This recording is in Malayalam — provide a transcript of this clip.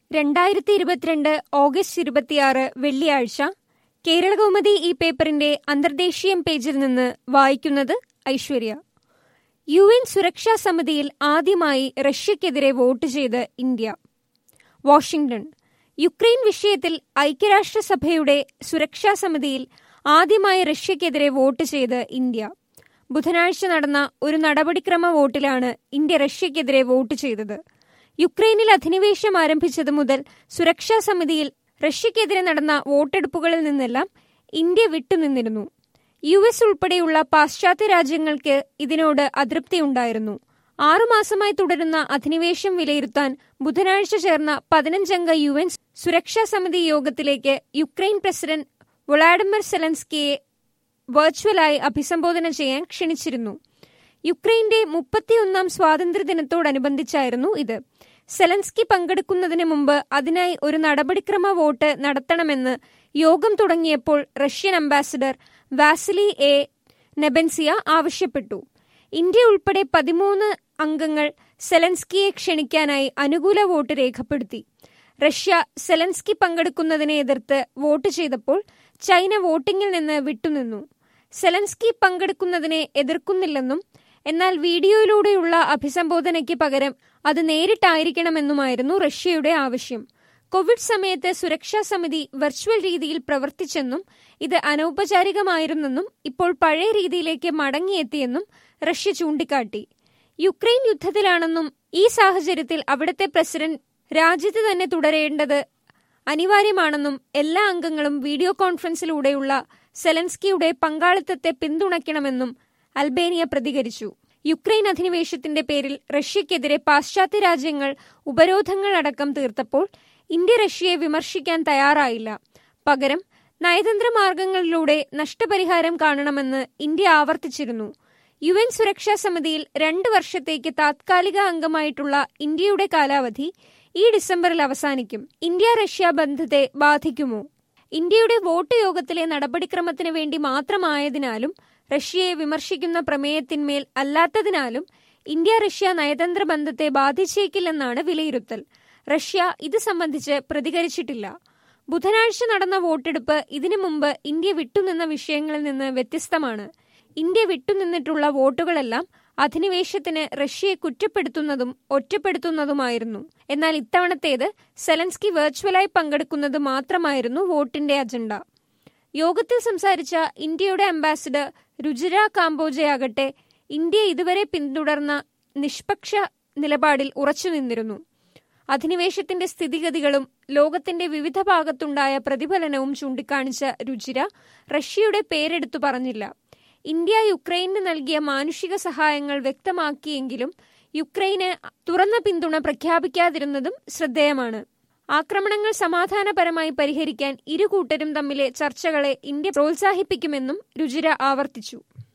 രണ്ടായിരത്തി ഇരുപത്തിരണ്ട് ഓഗസ്റ്റ് ഇരുപത്തിയാറ് വെള്ളിയാഴ്ച കേരളകൗമുദി ഈ പേപ്പറിന്റെ അന്തർദേശീയം പേജിൽ നിന്ന് വായിക്കുന്നത് ഐശ്വര്യ യു എൻ സുരക്ഷാ സമിതിയിൽ ആദ്യമായി റഷ്യക്കെതിരെ വോട്ട് ചെയ്ത് ഇന്ത്യ വാഷിംഗ്ടൺ യുക്രൈൻ വിഷയത്തിൽ ഐക്യരാഷ്ട്രസഭയുടെ സുരക്ഷാ സമിതിയിൽ ആദ്യമായി റഷ്യക്കെതിരെ വോട്ട് ചെയ്ത് ഇന്ത്യ ബുധനാഴ്ച നടന്ന ഒരു നടപടിക്രമ വോട്ടിലാണ് ഇന്ത്യ റഷ്യക്കെതിരെ വോട്ട് ചെയ്തത് യുക്രൈനിൽ അധിനിവേശം ആരംഭിച്ചതു മുതൽ സുരക്ഷാ സമിതിയിൽ റഷ്യക്കെതിരെ നടന്ന വോട്ടെടുപ്പുകളിൽ നിന്നെല്ലാം ഇന്ത്യ വിട്ടുനിന്നിരുന്നു യു എസ് ഉൾപ്പെടെയുള്ള പാശ്ചാത്യ രാജ്യങ്ങൾക്ക് ഇതിനോട് അതൃപ്തിയുണ്ടായിരുന്നു ആറുമാസമായി തുടരുന്ന അധിനിവേശം വിലയിരുത്താൻ ബുധനാഴ്ച ചേർന്ന പതിനഞ്ചംഗ യു എൻ സുരക്ഷാ സമിതി യോഗത്തിലേക്ക് യുക്രൈൻ പ്രസിഡന്റ് വൊളാഡിമിർ സെലൻസ്കിയെ വെർച്വലായി അഭിസംബോധന ചെയ്യാൻ ക്ഷണിച്ചിരുന്നു യുക്രൈന്റെ മുപ്പത്തിയൊന്നാം സ്വാതന്ത്ര്യദിനത്തോടനുബന്ധിച്ചായിരുന്നു ഇത് സെലൻസ്കി പങ്കെടുക്കുന്നതിന് മുമ്പ് അതിനായി ഒരു നടപടിക്രമ വോട്ട് നടത്തണമെന്ന് യോഗം തുടങ്ങിയപ്പോൾ Russian ambassador Vasily A Nebenzia ആവശ്യപ്പെട്ടു ഇന്ത്യ ഉൾപ്പെടെ പതിമൂന്ന് അംഗങ്ങൾ സെലൻസ്കിയെ ക്ഷണിക്കാനായി അനുകൂല വോട്ട് രേഖപ്പെടുത്തി റഷ്യ സെലൻസ്കി പങ്കെടുക്കുന്നതിനെ എതിർത്ത് വോട്ട് ചെയ്തപ്പോൾ ചൈന വോട്ടിംഗിൽ നിന്ന് വിട്ടുനിന്നു സെലൻസ്കി പങ്കെടുക്കുന്നതിനെ എതിർക്കുന്നില്ലെന്നും എന്നാൽ വീഡിയോയിലൂടെയുള്ള അഭിസംബോധനയ്ക്ക് പകരം അത് നേരിട്ടായിരിക്കണമെന്നുമായിരുന്നു റഷ്യയുടെ ആവശ്യം കോവിഡ് സമയത്ത് സുരക്ഷാ സമിതി വെർച്വൽ രീതിയിൽ പ്രവർത്തിച്ചെന്നും ഇത് അനൗപചാരികമായിരുന്നെന്നും ഇപ്പോൾ പഴയ രീതിയിലേക്ക് മടങ്ങിയെത്തിയെന്നും റഷ്യ ചൂണ്ടിക്കാട്ടി യുക്രൈൻ യുദ്ധത്തിലാണെന്നും ഈ സാഹചര്യത്തിൽ അവിടുത്തെ പ്രസിഡന്റ് രാജ്യത്ത് തന്നെ തുടരേണ്ടത് അനിവാര്യമാണെന്നും എല്ലാ അംഗങ്ങളും വീഡിയോ കോൺഫറൻസിലൂടെയുള്ള സെലൻസ്കിയുടെ പങ്കാളിത്തത്തെ പിന്തുണയ്ക്കണമെന്നും അൽബേനിയ പ്രതികരിച്ചു യുക്രൈൻ അധിനിവേശത്തിന്റെ പേരിൽ റഷ്യക്കെതിരെ പാശ്ചാത്യ രാജ്യങ്ങൾ ഉപരോധങ്ങൾ അടക്കം തീർത്തപ്പോൾ ഇന്ത്യ റഷ്യയെ വിമർശിക്കാൻ തയ്യാറായില്ല പകരം നയതന്ത്ര മാർഗങ്ങളിലൂടെ നഷ്ടപരിഹാരം കാണണമെന്ന് ഇന്ത്യ ആവർത്തിച്ചിരുന്നു യു എൻ സുരക്ഷാ സമിതിയിൽ രണ്ട് വർഷത്തേക്ക് താത്കാലിക അംഗമായിട്ടുള്ള ഇന്ത്യയുടെ കാലാവധി ഈ ഡിസംബറിൽ അവസാനിക്കും ഇന്ത്യ റഷ്യ ബന്ധത്തെ ബാധിക്കുമോ ഇന്ത്യയുടെ വോട്ട് യോഗത്തിലെ നടപടിക്രമത്തിന് വേണ്ടി മാത്രമായതിനാലും റഷ്യയെ വിമർശിക്കുന്ന പ്രമേയത്തിന്മേൽ അല്ലാത്തതിനാലും ഇന്ത്യ റഷ്യ നയതന്ത്ര ബന്ധത്തെ ബാധിച്ചേക്കില്ലെന്നാണ് വിലയിരുത്തൽ റഷ്യ ഇത് സംബന്ധിച്ച് പ്രതികരിച്ചിട്ടില്ല ബുധനാഴ്ച നടന്ന വോട്ടെടുപ്പ് ഇതിനു മുമ്പ് ഇന്ത്യ വിട്ടുനിന്ന വിഷയങ്ങളിൽ നിന്ന് വ്യത്യസ്തമാണ് ഇന്ത്യ വിട്ടുനിന്നിട്ടുള്ള വോട്ടുകളെല്ലാം അധിനിവേശത്തിന് റഷ്യയെ കുറ്റപ്പെടുത്തുന്നതും ഒറ്റപ്പെടുത്തുന്നതുമായിരുന്നു എന്നാൽ ഇത്തവണത്തേത് സെലൻസ്കി വെർച്വലായി പങ്കെടുക്കുന്നത് മാത്രമായിരുന്നു വോട്ടിന്റെ അജണ്ട യോഗത്തിൽ സംസാരിച്ച ഇന്ത്യയുടെ അംബാസിഡർ രുചിര കാംബോജയാകട്ടെ ഇന്ത്യ ഇതുവരെ പിന്തുടർന്ന നിഷ്പക്ഷ നിലപാടിൽ ഉറച്ചുനിന്നിരുന്നു അധിനിവേശത്തിന്റെ സ്ഥിതിഗതികളും ലോകത്തിന്റെ വിവിധ ഭാഗത്തുണ്ടായ പ്രതിഫലനവും ചൂണ്ടിക്കാണിച്ച രുചിര റഷ്യയുടെ പേരെടുത്തു പറഞ്ഞില്ല ഇന്ത്യ യുക്രൈന് നൽകിയ മാനുഷിക സഹായങ്ങൾ വ്യക്തമാക്കിയെങ്കിലും യുക്രൈന് തുറന്ന പിന്തുണ പ്രഖ്യാപിക്കാതിരുന്നതും ശ്രദ്ധേയമാണ് ആക്രമണങ്ങൾ സമാധാനപരമായി പരിഹരിക്കാൻ ഇരു കൂട്ടരും തമ്മിലെ ചർച്ചകളെ ഇന്ത്യ പ്രോത്സാഹിപ്പിക്കുമെന്നും രുചിര ആവർത്തിച്ചു